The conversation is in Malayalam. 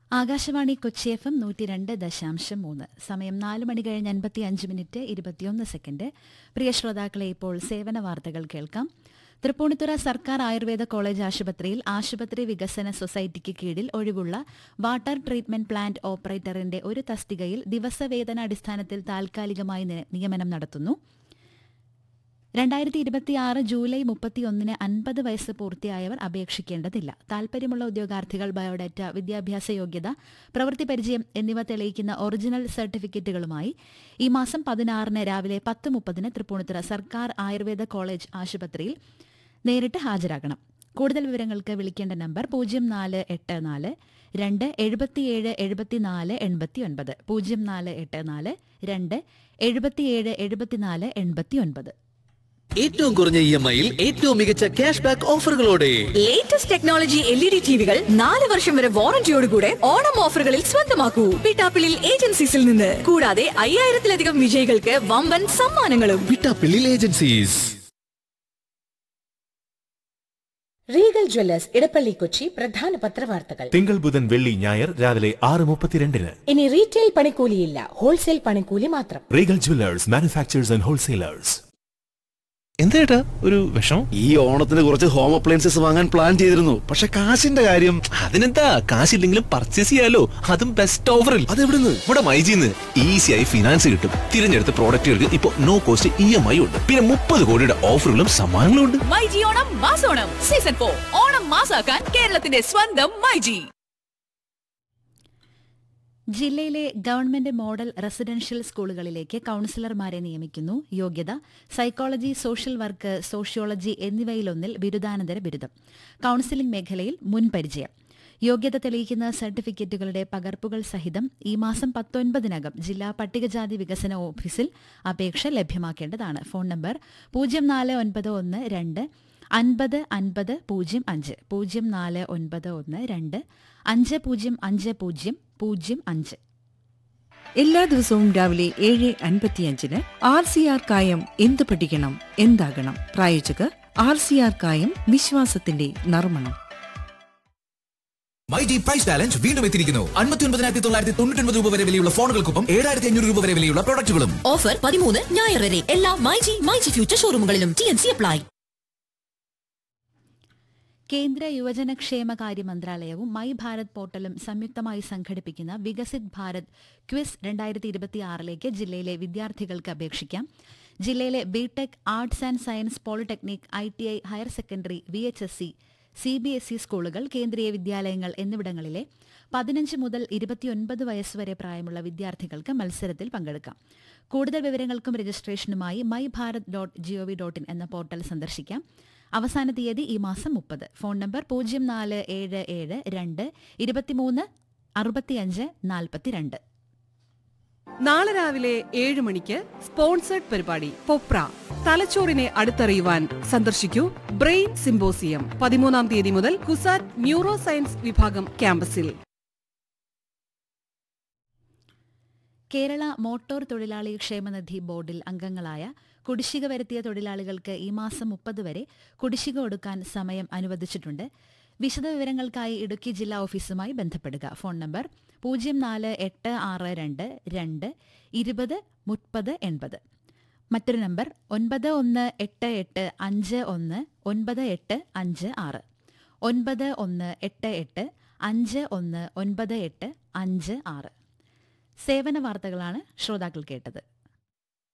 ആകാശവാണി കൊച്ചി എഫ് എം നൂറ്റി രണ്ട് ദശാംശം മൂന്ന് സമയം നാല് മണി കഴിഞ്ഞ് അൻപത്തി അഞ്ച് മിനിറ്റ് ഇരുപത്തിയൊന്ന് സെക്കൻഡ് പ്രിയ ശ്രോതാക്കളെ ഇപ്പോൾ സേവന വാർത്തകൾ കേൾക്കാം തൃപ്പൂണിത്തുറ സർക്കാർ ആയുർവേദ കോളേജ് ആശുപത്രിയിൽ ആശുപത്രി വികസന സൊസൈറ്റിക്ക് കീഴിൽ ഒഴിവുള്ള വാട്ടർ ട്രീറ്റ്മെന്റ് പ്ലാന്റ് ഓപ്പറേറ്ററിന്റെ ഒരു തസ്തികയിൽ ദിവസവേതന അടിസ്ഥാനത്തിൽ താൽക്കാലികമായി നി- നിയമനം നടത്തുന്നു രണ്ടായിരത്തി ഇരുപത്തിയാറ് ജൂലൈ മുപ്പത്തിയൊന്നിന് അൻപത് വയസ്സ് പൂർത്തിയായവർ അപേക്ഷിക്കേണ്ടതില്ല താൽപര്യമുള്ള ഉദ്യോഗാർത്ഥികൾ ബയോഡാറ്റ വിദ്യാഭ്യാസ യോഗ്യത പ്രവൃത്തി പരിചയം എന്നിവ തെളിയിക്കുന്ന ഒറിജിനൽ സർട്ടിഫിക്കറ്റുകളുമായി ഈ മാസം പതിനാറിന് രാവിലെ പത്ത് മുപ്പതിന് തൃപ്പൂണിത്തുറ സർക്കാർ ആയുർവേദ കോളേജ് ആശുപത്രിയിൽ നേരിട്ട് ഹാജരാകണം കൂടുതൽ വിവരങ്ങൾക്ക് വിളിക്കേണ്ട നമ്പർ പൂജ്യം നാല് എട്ട് നാല് രണ്ട് എഴുപത്തിയേഴ് എഴുപത്തിനാല് എൺപത്തി ഒൻപത് പൂജ്യം നാല് എട്ട് നാല് രണ്ട് എഴുപത്തിയേഴ് എഴുപത്തിനാല് എൺപത്തി ഒൻപത് ഏറ്റവും കുറഞ്ഞ ഇ എം ഐയിൽ ഏറ്റവും മികച്ച ക്യാഷ് ബാക്ക് ഓഫറുകളോടെ latest technology L E D ടിവികൾ നാല് വർഷം വരെ വാറന്റിയോടുകൂടെ ഓണം ഓഫറുകളിൽ സ്വന്തമാക്കൂ പിട്ടാപ്പിളിൽ ഏജൻസീസിൽ നിന്ന് കൂടാതെ അയ്യായിരത്തിലധികം വിജയികൾക്ക് വമ്പൻ സമ്മാനങ്ങളും വിട്ടാപ്പിള്ളിൽ agencies Regal Jewellers Edappally Kochi പ്രധാന പത്രവാർത്തകൾ തിങ്കൾ ബുധൻ വെള്ളി ഞായർ രാവിലെ ആറ് മുപ്പത്തിരണ്ടിന് ഇനി റീറ്റെയിൽ പണിക്കൂലിയില്ല ഹോൾസെയിൽ പണിക്കൂലി മാത്രം Regal Jewellers manufacturers and wholesalers എന്തേട്ടാ ഒരു വിഷമം ഈ ഓണത്തിന് കുറച്ച് ഹോം അപ്ലയൻസസ് വാങ്ങാൻ പ്ലാൻ ചെയ്തിരുന്നു പക്ഷെ കാശിന്റെ കാര്യം അതിനെന്താ കാശില്ലെങ്കിലും പർച്ചേസ് ചെയ്യാലോ അതും ബെസ്റ്റ് ഓഫറിൽ അതെവിടുന്ന് ഇവിടെ മൈജിന്ന് ഈസിയായി ഫിനാൻസ് കിട്ടും തിരഞ്ഞെടുത്ത പ്രോഡക്റ്റുകൾക്ക് ഇപ്പൊ no cost E M I ഉണ്ട് പിന്നെ മുപ്പത് കോടിയുടെ ഓഫറുകളും സമ്മാനങ്ങളും ഉണ്ട് മൈജി ഓണം മാസോണം സീസൺ ഫോർ ഓണം മാസാക്കാൻ കേരളത്തിന്റെ സ്വന്തം മൈജി ജില്ലയിലെ ഗവൺമെന്റ് മോഡൽ റെസിഡൻഷ്യൽ സ്കൂളുകളിലേക്ക് കൌൺസിലർമാരെ നിയമിക്കുന്നു യോഗ്യത സൈക്കോളജി സോഷ്യൽ വർക്ക് സോഷ്യോളജി എന്നിവയിലൊന്നിൽ ബിരുദാനന്തര ബിരുദം കൌൺസിലിംഗ് മേഖലയിൽ മുൻപരിചയം യോഗ്യത തെളിയിക്കുന്ന സർട്ടിഫിക്കറ്റുകളുടെ പകർപ്പുകൾ സഹിതം ഈ മാസം പത്തൊൻപതിനകം ജില്ലാ പട്ടികജാതി വികസന ഓഫീസിൽ അപേക്ഷ ലഭ്യമാക്കേണ്ടതാണ് ഫോൺ നമ്പർ പൂജ്യം നാല് ഒൻപത് ഒന്ന് രണ്ട് അൻപത് അൻപത് പൂജ്യം അഞ്ച് പൂജ്യം നാല് ഒൻപത് ഒന്ന് രണ്ട് അഞ്ച് പൂജ്യം അഞ്ച് പൂജ്യം പൂജ്യം അഞ്ച് എല്ലാ ദിവസവും രാവിലെ ഏഴ് അൻപത്തിയഞ്ചിന് ആർ സി ആർ കായം എന്ത് പഠിക്കണം എന്താകണം പ്രായോജകർ ആർ സി ആർ കായം വിശ്വാസത്തിന്റെ നർമ്മണം മൈ ജി പ്രൈസ് ചാലഞ്ച് വീണ്ടും എത്തിയിരിക്കുന്നു അൻപത്തി ഒൻപതിനായിരത്തി തൊള്ളായിരത്തി തൊണ്ണൂറ്റി ഒൻപത് രൂപ വരെ വിലയുള്ള ഫോണുകൾക്കൊപ്പം ഏഴായിരത്തി അഞ്ഞൂറ് രൂപ വരെ വിലയുള്ള പ്രൊഡക്റ്റുകളും ഓഫർ പതിമൂന്ന് ഞായർ വരെ എല്ലാ മൈജി മൈജി ഫ്യൂച്ചർ ഷോറൂമുകളിലും ടി എൻ സി അപ്ലൈ കേന്ദ്ര യുവജനക്ഷേമകാര്യ മന്ത്രാലയവും മൈ ഭാരത് പോർട്ടലും സംയുക്തമായി സംഘടിപ്പിക്കുന്ന വികസിത് ഭാരത് ക്വിസ് രണ്ടായിരത്തി ഇരുപത്തിയാറിലേക്ക് ജില്ലയിലെ വിദ്യാർത്ഥികൾക്ക് അപേക്ഷിക്കാം ജില്ലയിലെ BTech arts and science polytechnic I T I higher secondary V H S C C B S E സ്കൂളുകൾ കേന്ദ്രീയ വിദ്യാലയങ്ങൾ എന്നിവിടങ്ങളിലെ പതിനഞ്ച് മുതൽ ഇരുപത്തിയൊൻപത് വയസ്സുവരെ പ്രായമുള്ള വിദ്യാർത്ഥികൾക്ക് മത്സരത്തിൽ പങ്കെടുക്കാം കൂടുതൽ വിവരങ്ങൾക്കും രജിസ്ട്രേഷനുമായി my Bharat dot GOV dot in എന്ന പോർട്ടൽ സന്ദർശിക്കാം അവസാന തീയതി ഈ മാസം മുപ്പത് ഫോൺ നമ്പർ പൂജ്യം നാല് ഏഴ് ഏഴ് രണ്ട് ഇരുപത്തിമൂന്ന് അറുപത്തിയഞ്ച് നാൽപ്പത്തിരണ്ട് നാളെ രാവിലെ ഏഴ് മണിക്ക് സ്പോൺസേഡ് പരിപാടി പൊപ്ര തലച്ചോറിനെ അടുത്തറിയുവാൻ സന്ദർശിക്കൂ ബ്രെയിൻ സിംബോസിയം പതിമൂന്നാം തീയതി മുതൽ കുസാറ്റ് ന്യൂറോ സയൻസ് വിഭാഗം ക്യാമ്പസിൽ കേരള മോട്ടോർ തൊഴിലാളി ക്ഷേമനിധി ബോർഡിൽ അംഗങ്ങളായ കുടിശ്ശിക വരുത്തിയ തൊഴിലാളികൾക്ക് ഈ മാസം മുപ്പത് വരെ കുടിശ്ശിക കൊടുക്കാൻ സമയം അനുവദിച്ചിട്ടുണ്ട് വിശദവിവരങ്ങൾക്കായി ഇടുക്കി ജില്ലാ ഓഫീസുമായി ബന്ധപ്പെടുക ഫോൺ നമ്പർ പൂജ്യം നാല് എട്ട് ആറ് രണ്ട് രണ്ട് ഇരുപത് മുപ്പത് എൺപത് മറ്റൊരു നമ്പർ ഒൻപത് ഒന്ന് എട്ട് എട്ട് അഞ്ച് ഒന്ന് ഒൻപത് എട്ട് അഞ്ച് ആറ് ഒൻപത് ഒന്ന് എട്ട് എട്ട് അഞ്ച് ഒന്ന് ഒൻപത് എട്ട് അഞ്ച് ആറ് സേവന വാർത്തകളാണ് ശ്രോതാക്കൾ കേട്ടത്